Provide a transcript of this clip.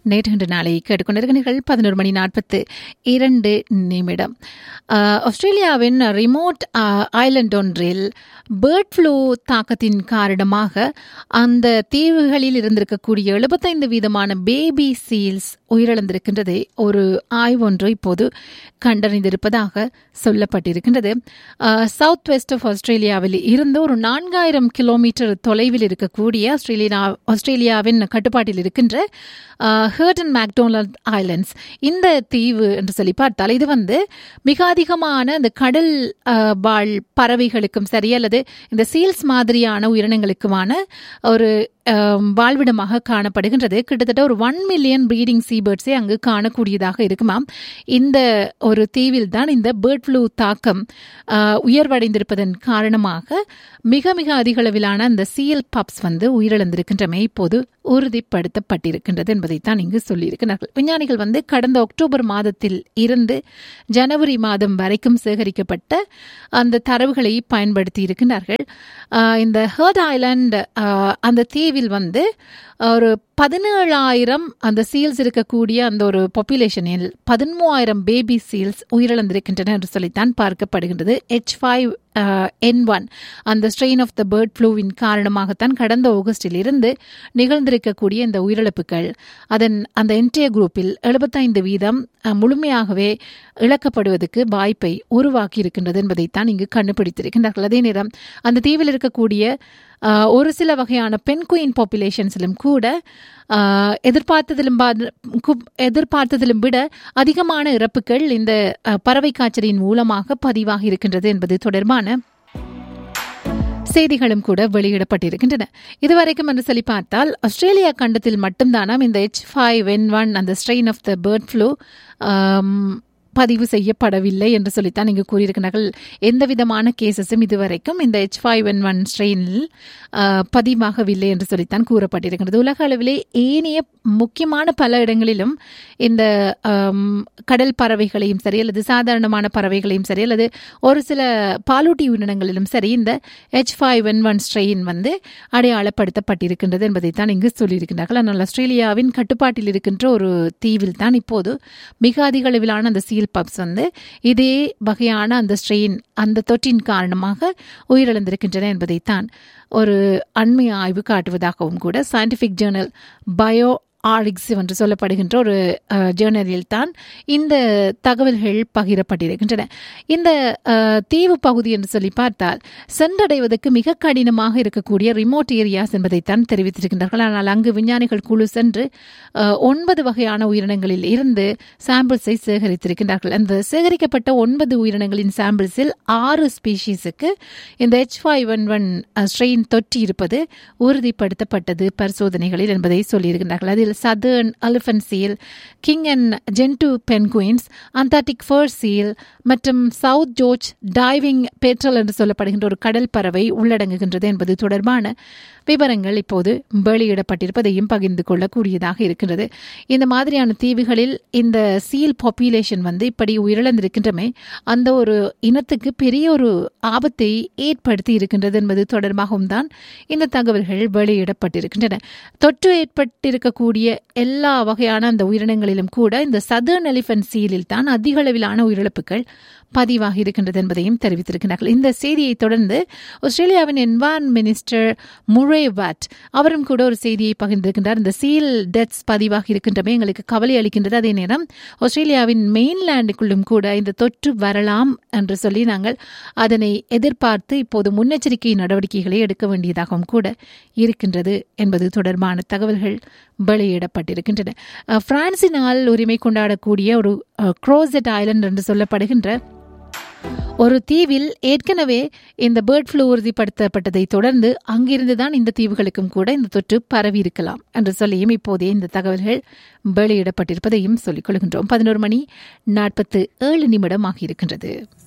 நேற்று நாளை கேட்டுக்கொண்டிருக்கிறீர்கள் பதினோரு மணி நாற்பத்து இரண்டு நிமிடம் அஹ், ஆஸ்திரேலியாவின் ரிமோட் ஐலண்ட் ஒன்றில் பேர்ட் ஃப்ளூ தாக்கத்தின் காரணமாக அந்த தீவுகளில் இருந்திருக்கக்கூடிய எழுபத்தைந்து வீதமான பேபி சீல்ஸ் உயிரிழந்திருக்கின்றது ஒரு ஆய்வொன்று இப்போது கண்டறிந்திருப்பதாக சொல்லப்பட்டிருக்கின்றது சவுத் வெஸ்ட் ஆஃப் ஆஸ்திரேலியாவில் இருந்து ஒரு நான்காயிரம் கிலோமீட்டர் தொலைவில் இருக்கக்கூடிய ஆஸ்திரேலியா ஆஸ்திரேலியாவின் கட்டுப்பாட்டில் இருக்கின்ற ஹேர்டன் மேக்டோனல்ட் ஐலண்ட்ஸ் இந்த தீவு என்று சொல்லி பார்த்தால் இது வந்து மிக அதிகமான இந்த கடல் அஹ், வாழ் பறவைகளுக்கும் சரி அல்லது இந்த சீல்ஸ் மாதிரியான உயிரினங்களுக்குமான ஒரு அஹ், வாழ்விடமாக காணப்படுகின்றது கிட்டத்தட்ட ஒரு ஒன் மில்லியன் ப்ரீடிங் சீபர்ட்ஸை அங்கு காணக்கூடியதாக இருக்குமாம் இந்த ஒரு தீவில் தான் இந்த பேர்ட் ஃப்ளூ தாக்கம் அஹ், உயர்வடைந்திருப்பதன் காரணமாக மிக மிக அதிக அளவிலான அந்த சீல் பப்ஸ் வந்து உயிரிழந்திருக்கின்றமை இப்போது உறுதிப்படுத்தப்பட்டிருக்கின்றது என்பதைத்தான் இங்கு சொல்லியிருக்கிறார்கள் விஞ்ஞானிகள் வந்து கடந்த அக்டோபர் மாதத்தில் இருந்து ஜனவரி மாதம் வரைக்கும் சேகரிக்கப்பட்ட அந்த தரவுகளை பயன்படுத்தி இருக்கின்றார்கள் ஆஹ் இந்த ஹர்ட் ஐலாண்ட் அந்த தீவில் வந்து ஒரு பதினேழாயிரம் அந்த சீல்ஸ் இருக்கக்கூடிய அந்த ஒரு பாப்புலேஷனில் பதிமூவாயிரம் பேபி சீல்ஸ் உயிரிழந்திருக்கின்றன என்று சொல்லித்தான் பார்க்கப்படுகின்றது எச் ஃபைவ் என் ஒன் அந்த ஸ்ட்ரெயின் ஆஃப் த பேர்ட் ஃப்ளூவின் காரணமாகத்தான் கடந்த ஆகஸ்டில் இருந்து நிகழ்ந்திருக்கக்கூடிய இந்த உயிரிழப்புகள் அதன் அந்த என்டையர் குரூப்பில் எழுபத்தைந்து வீதம் அஹ், முழுமையாகவே இழக்கப்படுவதற்கு வாய்ப்பை உருவாக்கி இருக்கின்றது என்பதைத்தான் இங்கு கண்டுபிடித்திருக்கின்றார்கள் அதே நேரம் அந்த தீவில் இருக்கக்கூடிய அஹ், ஒரு சில வகையான பெண் குயின் பாப்புலேஷன்ஸிலும் கூட அஹ், எதிர்பார்த்ததிலும் பா- கு- எதிர்பார்த்ததிலும் விட அதிகமான இறப்புகள் இந்த அஹ், பறவை காய்ச்சலின் மூலமாக பதிவாகி இருக்கின்றது என்பது தொடர்பான செய்திகளும் கூட வெளியிடப்பட்டிருக்கின்றன இதுவரைக்கும் என்று சொல்லி பார்த்தால் ஆஸ்திரேலியா கண்டத்தில் மட்டும்தானாம் இந்த எச் ஃபைவ் என் ஒன் அந்த strain of the bird flu பதிவு செய்யப்படவில்லை என்று சொல்லித்தான் இங்கு கூறியிருக்கிறார்கள் எந்த விதமான கேசஸும் இதுவரைக்கும் இந்த எச் ஃபைவ் என் ஒன் ஸ்ட்ரெயினில் பதிவாகவில்லை என்று சொல்லித்தான் கூறப்பட்டிருக்கிறது உலக அளவிலே ஏனைய முக்கியமான பல இடங்களிலும் இந்த ஆம், கடல் பறவைகளையும் சரி அல்லது சாதாரணமான பறவைகளையும் சரி அல்லது ஒரு சில பாலூட்டி உயிரினங்களிலும் சரி இந்த H five N one strain வந்து அடையாளப்படுத்தப்பட்டிருக்கின்றது என்பதைத்தான் இங்கு சொல்லியிருக்கிறார்கள் ஆனால் ஆஸ்திரேலியாவின் கட்டுப்பாட்டில் இருக்கின்ற ஒரு தீவில் தான் இப்போது மிக அதிக அளவிலான அந்த சீல் பப்ஸ் வந்து இதே வகையான அந்த ஸ்ட்ரெயின் அந்த தொற்றின் காரணமாக உயிரிழந்திருக்கின்றன என்பதைத்தான் ஒரு அண்மை ஆய்வு காட்டுவதாகவும் கூட சயின்டிஃபிக் ஜேர்னல் பயோ ஆரிக்ஸ் என்று சொல்லப்படுகின்ற ஒரு அஹ், ஜேர்னலில் தான் இந்த தகவல்கள் பகிரப்பட்டிருக்கின்றன இந்த அஹ், தீவு பகுதி என்று சொல்லி பார்த்தால் சென்றடைவதற்கு மிக கடினமாக இருக்கக்கூடிய ரிமோட் ஏரியாஸ் என்பதைத்தான் தெரிவித்திருக்கின்றார்கள் ஆனால் அங்கு விஞ்ஞானிகள் குழு சென்று அஹ், ஒன்பது வகையான உயிரினங்களில் இருந்து சாம்பிள்ஸை சேகரித்திருக்கின்றார்கள் அந்த சேகரிக்கப்பட்ட ஒன்பது உயிரினங்களின் சாம்பிள்ஸில் ஆறு ஸ்பீஷீஸுக்கு இந்த H five one one strain தொற்றி இருப்பது உறுதிப்படுத்தப்பட்டது பரிசோதனைகளில் என்பதை சொல்லியிருக்கின்றார்கள் அதில் southern elephant seal king and gentoo penguins Antarctic fur seal மற்றும் சவுத் ஜோர்ஜ் டைவிங் பெட்ரல் என்று சொல்லப்படுகின்ற ஒரு கடல் பறவை உள்ளடங்குகின்றது என்பது தொடர்பான விவரங்கள் இப்போது வெளியிடப்பட்டிருப்பதையும் பகிர்ந்து கொள்ளக்கூடியதாக இருக்கின்றது இந்த மாதிரியான தீவுகளில் இந்த சீல் பாப்புலேஷன் வந்து இப்படி உயிரிழந்திருக்கின்றமே அந்த ஒரு இனத்துக்கு பெரிய ஒரு ஆபத்தை ஏற்படுத்தி இருக்கின்றது என்பது தொடர்பாகவும் தான் இந்த தகவல்கள் வெளியிடப்பட்டிருக்கின்றன தொற்று ஏற்பட்டிருக்கக்கூடிய எல்லா வகையான அந்த உயிரினங்களிலும் கூட இந்த சதர்ன் எலிஃபென்ட் சீலில் தான் அதிக அளவிலான உயிரிழப்புகள் பதிவாகி இருக்கின்றது என்பதையும் தெரிவித்திருக்கிறார்கள் இந்த செய்தியை தொடர்ந்து ஆஸ்திரேலியாவின் என்வான் மினிஸ்டர் முரே வாட் அவரும் கூட ஒரு செய்தியை பகிர்ந்திருக்கின்றார் இந்த சீல் டெத்ஸ் பதிவாகி இருக்கின்றமே எங்களுக்கு கவலை அளிக்கின்றது அதே நேரம் ஆஸ்திரேலியாவின் மெயின்லேண்டுக்குள்ளும் கூட இந்த தொற்று வரலாம் என்று சொல்லி நாங்கள் அதனை எதிர்பார்த்து இப்போது முன்னெச்சரிக்கை நடவடிக்கைகளை எடுக்க வேண்டியதாகவும் கூட இருக்கின்றது என்பது தொடர்பான தகவல்கள் வெளியிடப்பட்டிருக்கின்றன அஹ், பிரான்சினால் உரிமை கொண்டாடக்கூடிய ஒரு குரோசெட் ஐலண்ட் என்று சொல்லப்படுகின்ற ஒரு தீவில் ஏற்கனவே இந்த பேர்ட் ஃப்ளூ உறுதிப்படுத்தப்பட்டதை தொடர்ந்து அங்கிருந்து தான் இந்த தீவுகளுக்கும் கூட இந்த தொற்று பரவி இருக்கலாம் என்று சொல்லியும் இப்போதே இந்த தகவல்கள் வெளியிடப்பட்டிருப்பதையும் சொல்லிக் கொள்கின்றோம் பதினோரு மணி நாற்பத்து ஏழு நிமிடம் ஆகியிருக்கின்றது